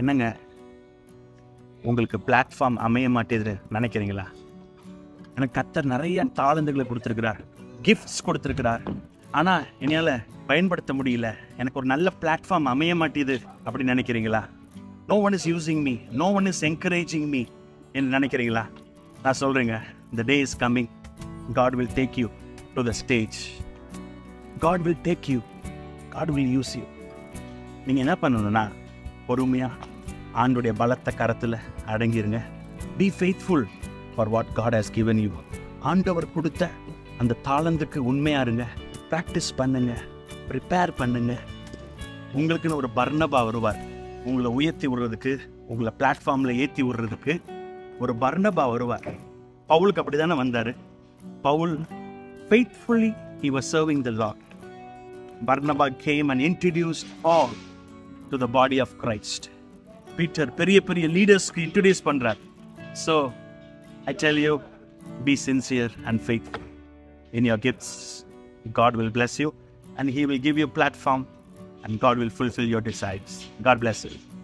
என்னங்க உங்களுக்கு பிளாட்ஃபார்ம் அமைய மாட்டேது நினைக்கிறீங்களா எனக்கு கத்தர் நிறைய தாளந்துகளை கொடுத்துருக்கிறார் கிஃப்ட்ஸ் கொடுத்துருக்கிறார் ஆனால் என்னால் பயன்படுத்த முடியல எனக்கு ஒரு நல்ல பிளாட்ஃபார்ம் அமைய மாட்டேது அப்படின்னு நினைக்கிறீங்களா no one is using me no one is encouraging me என்று நினைக்கிறீங்களா நான் சொல்கிறேங்க the day is coming God will take you to the stage God will take you God will use you நீங்கள் என்ன பண்ணணும்னா பொறுமையாக ஆண்டுடைய பலத்த கரத்தில் அடங்கிருங்க be faithful for what God has given you ஆண்டவர் கொடுத்த அந்த தாளந்துக்கு உண்மையாக இருங்க ப்ராக்டிஸ் பண்ணுங்க ப்ரிப்பேர் பண்ணுங்க உங்களுக்குன்னு ஒரு பர்ணபா வருவார் உங்களை உயர்த்தி விடுறதுக்கு உங்களை பிளாட்ஃபார்மில் ஏற்றி விடுறதுக்கு ஒரு பர்ணபா வருவார் பவுலுக்கு அப்படி தானே வந்தார் Paul faithfully he was serving the Lord Barnabas came and introduced all to the body of Christ. Peter பெரிய பெரிய லீடர்ஸ்க்கு இன்ட்ரடியூஸ் பண்றார் so I tell you be sincere and faithful in your gifts God will bless you and he will give you platform and God will fulfil your desires God bless you